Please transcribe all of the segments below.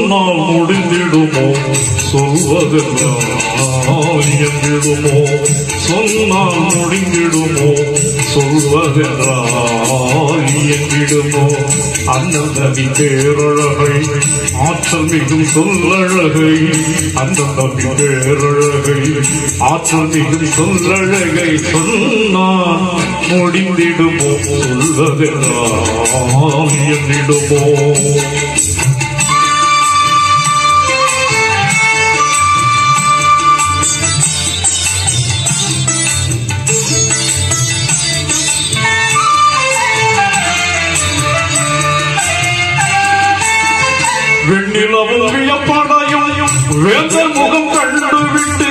சொன்னால் முடிந்திடுமோ சொல்வதெல்லாம் என்றிடுமோ சொன்னால் முடிந்திடுமோ சொல்வதென்றால் என்றிடுமோ அண்ணன் நபி பேரழகை ஆற்றல் மிகும் சொல்லழகை அண்ணன் நபி பேரழகை ஆற்றல் மிகும் சொல்லழகை சொன்னால் முடிந்திடுமோ சொல்வதெல்லாம் என்றிடுமோ வெண்ணிலவும் வியப்படையும் வேந்த முகம் கண்டுவிட்டு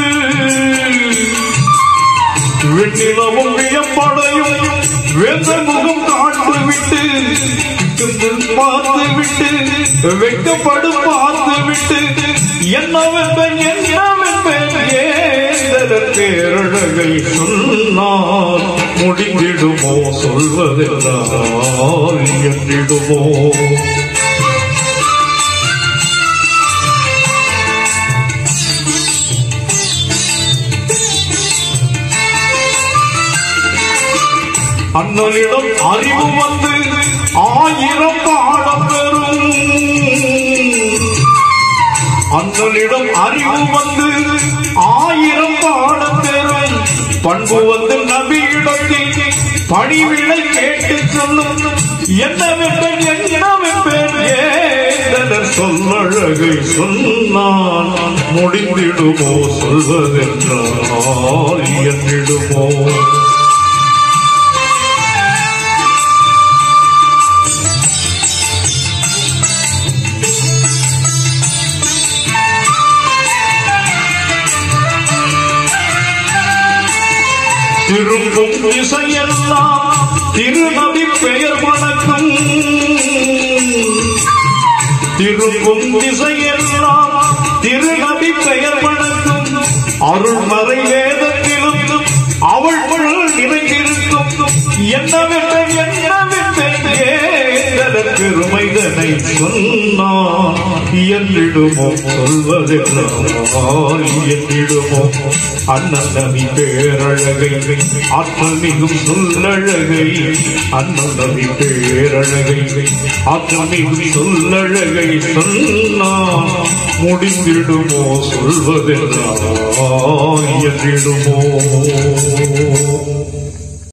வெண்ணிலவும் வியப்படையும் வேந்த முகம் காட்டுவிட்டு பார்த்து விட்டு வெட்கப்படும் பார்த்து விட்டு என்ன வெப்பன் என்ன வெப்பன் ஏதர் பேரழகை சொன்னால் முடிந்திடுமோ சொல்வதெல்லாம் என்றிடுமோ அண்ணனிடம் அறிவு வந்து ஆயிரம் பாடம் பெறும் அண்ணனிடம் அறிவு வந்து ஆயிரம் பாடம் பெறும் பண்பு வந்து நபியிடத்தில் பணிவிடை கேட்டு சொல்லும் என்ன வெப்பேன் என்ன வெப்பேன் ஏதனர் சொல்லழகை சொன்னான் முடிந்திடுமோ சொல்வதென்றால் என்றிடுமோ திரும்பும் திசையெல்லாம் திருநபி பெயர் வணக்கம் திரும்பும் திசையெல்லாம் திருநபி பெயர் வணக்கம் அருள்மறை வேதத்திலும் அவள் நிறைந்திருக்கும் என்னவென்று என்னவென்று பெருமைதனை சொன்னான் என்றிடுமோ சொல்வதென்றால் என்றிடுமோ அண்ணன் நபி பேரழகை ஆற்றல் மிகும் சொல்லழகை அண்ணன் நபி பேரழகை ஆற்றல் மிகும் சொல்லழகை சொன்னான் முடிந்திடுமோ சொல்வதென்றால் என்றிடுமோ